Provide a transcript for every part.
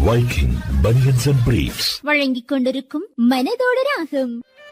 Viking Bunions and Briefs. வழங்கிக் கொண்டிருக்கும் மனதோடு ராகம்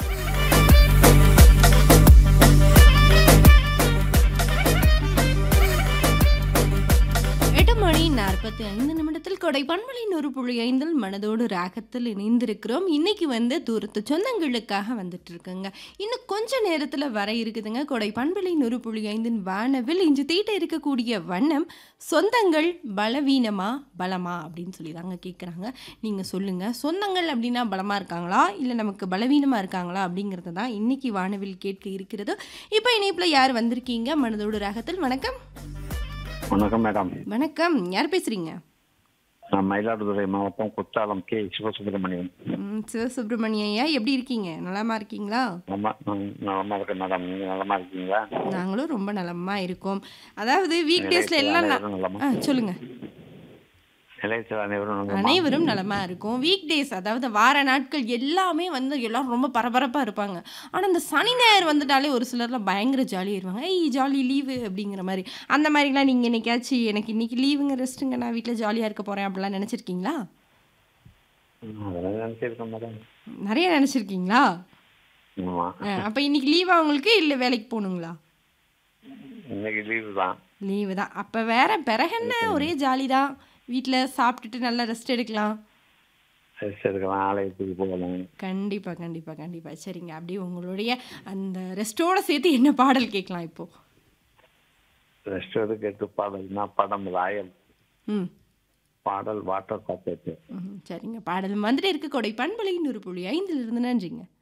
எட்டு மணி நாற்பத்தி ஐந்து நிமிடத்தில் கொடை பண்பலை நூறு புள்ளி ஐந்தில் மனதோடு ராகத்தில் இணைந்திருக்கிறோம் இன்னைக்கு வந்து தூரத்து சொந்தங்களுக்காக வந்துட்டு இருக்குங்க இன்னும் கொஞ்ச நேரத்தில் வர இருக்குதுங்க கொடை பண்பலை நூறு புள்ளி ஐந்தின் வானவில் இன்று தீட்ட இருக்கக்கூடிய வண்ணம் சொந்தங்கள் பலவீனமா பலமா அப்படின்னு சொல்லி தாங்க கேட்குறாங்க நீங்கள் சொல்லுங்கள் சொந்தங்கள் அப்படின்னா பலமாக இருக்காங்களா இல்லை நமக்கு பலவீனமாக இருக்காங்களா அப்படிங்கிறது தான் இன்னைக்கு வானவில் கேட்க இருக்கிறது இப்போ இணைப்பில் யார் வந்திருக்கீங்க மனதோடு ராகத்தில் வணக்கம் வணக்கம் மேடம் வணக்கம் யார் பேசுறீங்க நான் மயிலாடுதுறை மாவட்டம் குற்றாலம் கே சிவசுப்பிரமணியன் ம், சிவசுப்பிரமணியம் ஐயா எப்படி இருக்கீங்க நலமா இருக்கீங்களா நலமா நான் நலமா இருக்கேன் மேடம் நீங்க நலமா இருக்கீங்களா நாங்களும் ரொம்ப நலமா இருக்கோம் அதாவது வீக் டேஸ்ல எல்லாம் ந- அனைவரும் நலமா ஆ, சொல்லுங்க நிலையத்தில் அனைவரும் நலமா அனைவரும் நலமா இருக்கும் வீக் டேஸ் அதாவது வார நாட்கள் எல்லாமே வந்து எல்லாரும் ரொம்ப பரபரப்பா இருப்பாங்க ஆனா இந்த சனி ஞாயிறு வந்துட்டாலே ஒரு சிலர்லாம் பயங்கர ஜாலியாக இருப்பாங்க ஏய் ஜாலி லீவு அப்படிங்கிற மாதிரி அந்த மாதிரிலாம் நீங்க என்னைக்காச்சும் எனக்கு இன்னைக்கு லீவுங்க ரெஸ்ட்டுங்க நான் வீட்டில் ஜாலியா இருக்க போறேன் அப்படிலாம் நினைச்சிருக்கீங்களா அதெல்லாம் நினைச்சிருக்கேன் மேடம் நிறைய நினைச்சிருக்கீங்களா ஆமா ஆ, அப்ப இன்னைக்கு லீவா உங்களுக்கு இல்லை வேலைக்கு போகணுங்களா இன்னைக்கு லீவு தான் லீவு தான் அப்போ வேற பிறகு என்ன ஒரே ஜாலி தான் வீட்டில் சாப்பிட்டுட்டு நல்லா ரெஸ்ட் எடுக்கலாம் ரெஸ்ட் எடுக்கலாம் ஆலயத்துக்கு போகலாம் கண்டிப்பாக கண்டிப்பாக கண்டிப்பாக சரிங்க அப்படியே உங்களுடைய அந்த ரெஸ்ட்டோட சேர்த்து என்ன பாடல் கேட்கலாம் இப்போ ரெஸ்ட் எடுக்க எட்டு பாடல்னா படம் ராயல் ம் பாடல் வாட்டர் காப்பேட்டு ம், சரிங்க பாடல் மாதிரி இருக்க கொடை பண்பலையின் ஒரு புள்ளி ஐந்திலிருந்து நன்றிங்க